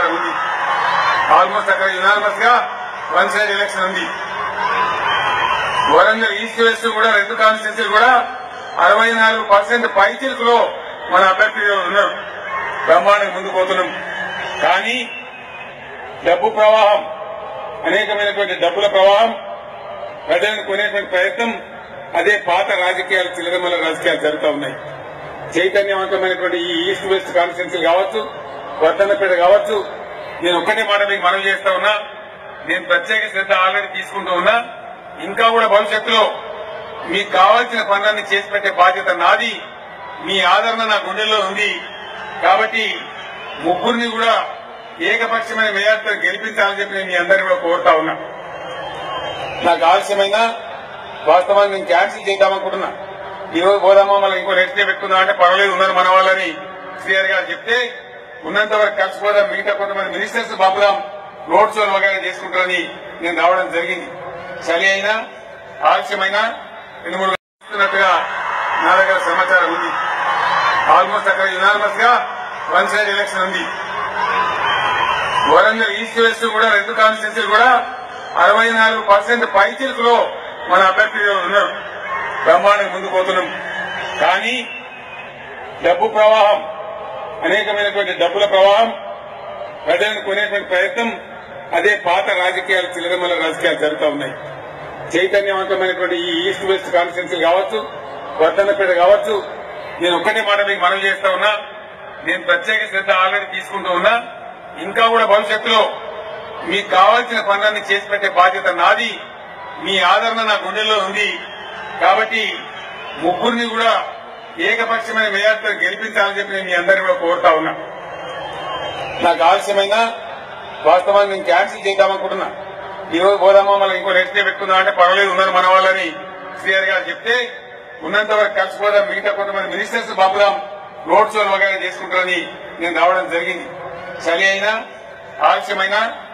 సమాచారం ఉంది ఆల్మోస్ట్ అక్కడ యునానిమస్ గా వన్ సైడ్ ఎలక్షన్ ఉంది వరంగల్ ఈస్ట్ వెస్ట్ కూడా రెండు కాన్స్టిట్యూన్సీలు కూడా అరవై నాలుగు పర్సెంట్ పైచిలుకులో మన అభ్యర్థులు ఉన్నారు బ్రహ్మాండంగా ముందుకు పోతున్నాం కానీ డబ్బు ప్రవాహం అనేకమైనటువంటి డబ్బుల ప్రవాహం ప్రజలను కొనేటువంటి ప్రయత్నం అదే పాత రాజకీయాలు చిల్లరమల్ల రాజకీయాలు జరుగుతూ ఉన్నాయి చైతన్యవంతమైనటువంటి ఈ ఈస్ట్ వెస్ట్ కాన్స్టిట్యున్సీ కావచ్చు వర్ధన్నపేట కావచ్చు నేను ఒక్కటే మాట మీకు మనవి చేస్తా ఉన్నా నేను ప్రత్యేక శ్రద్ధ ఆల్రెడీ తీసుకుంటూ ఉన్నా ఇంకా కూడా భవిష్యత్తులో మీకు కావాల్సిన పనులన్నీ చేసి పెట్టే బాధ్యత నాది మీ ఆదరణ నా గుండెల్లో ఉంది కాబట్టి ముగ్గురిని కూడా ఏకపక్షమైన మేయర్తో గెలిపించాలని చెప్పి నేను మీ అందరినీ కూడా కోరుతా ఉన్నా నాకు ఆలస్యమైన వాస్తవాన్ని నేను క్యాన్సిల్ చేద్దామనుకుంటున్నా ఈ రోజు పోదామా మళ్ళీ ఇంకో నెక్స్ట్ డే పెట్టుకుందాం అంటే పర్వాలేదు ఉన్నారు మన వాళ్ళని శ్రీహరి గారు చెప్తే ఉన్నంత వరకు కలిసిపోదాం మిగతా కొంతమంది మినిస్టర్స్ పంపుదాం రోడ్ షోలు వగైరా చేసుకుంటారని నేను రావడం జరిగింది చలి అయినా ఆలస్యమైనా రెండు మూడు గంటలు ఇస్తున్నట్టుగా నా దగ్గర సమాచారం ఉంది ఆల్మోస్ట్ అక్కడ యునానిమస్ గా వన్ సైడ్ ఎలక్షన్ ఉంది వరంగల్ ఈస్ట్ వెస్ట్ కూడా రెండు కాన్స్టిట్యూన్సీలు కూడా అరవై నాలుగు పర్సెంట్ పైచిలుకులో మన అభ్యర్థులు ఉన్నారు బ్రహ్మాండంగా ముందుకు పోతున్నాం కానీ డబ్బు ప్రవాహం అనేకమైనటువంటి డబ్బుల ప్రవాహం ప్రజలను కొనేటువంటి ప్రయత్నం అదే పాత రాజకీయాలు చిల్లరమల్ల రాజకీయాలు జరుగుతూ ఉన్నాయి చైతన్యవంతమైనటువంటి ఈ ఈస్ట్ వెస్ట్ కాన్స్టిట్యున్సీ కావచ్చు వర్ధన్నపేట కావచ్చు నేను ఒక్కటే మాట మీకు మనవి చేస్తా ఉన్నా నేను ప్రత్యేక శ్రద్ధ ఆల్రెడీ తీసుకుంటూ ఉన్నా ఇంకా కూడా భవిష్యత్తులో మీకు కావాల్సిన పనులన్నీ చేసి పెట్టే బాధ్యత నాది మీ ఆదరణ నా గుండెల్లో ఉంది కాబట్టి ముగ్గురిని కూడా ఏకపక్షమైన మేయర్తో గెలిపించాలని చెప్పి నేను మీ అందరినీ కూడా కోరుతా ఉన్నా నాకు ఆలస్యమైన వాస్తవాన్ని నేను క్యాన్సిల్ చేద్దామనుకుంటున్నా ఈ రోజు పోదామా మళ్ళీ ఇంకో నెక్స్ట్ డే పెట్టుకుందాం అంటే పర్వాలేదు ఉన్నారు మన వాళ్ళని శ్రీహరి గారు చెప్తే ఉన్నంత వరకు కలిసిపోదాం మిగతా కొంతమంది మినిస్టర్స్ పంపుదాం రోడ్ షోలు వగైరా చేసుకుంటారని నేను రావడం జరిగింది చలి అయినా ఆలస్యమైనా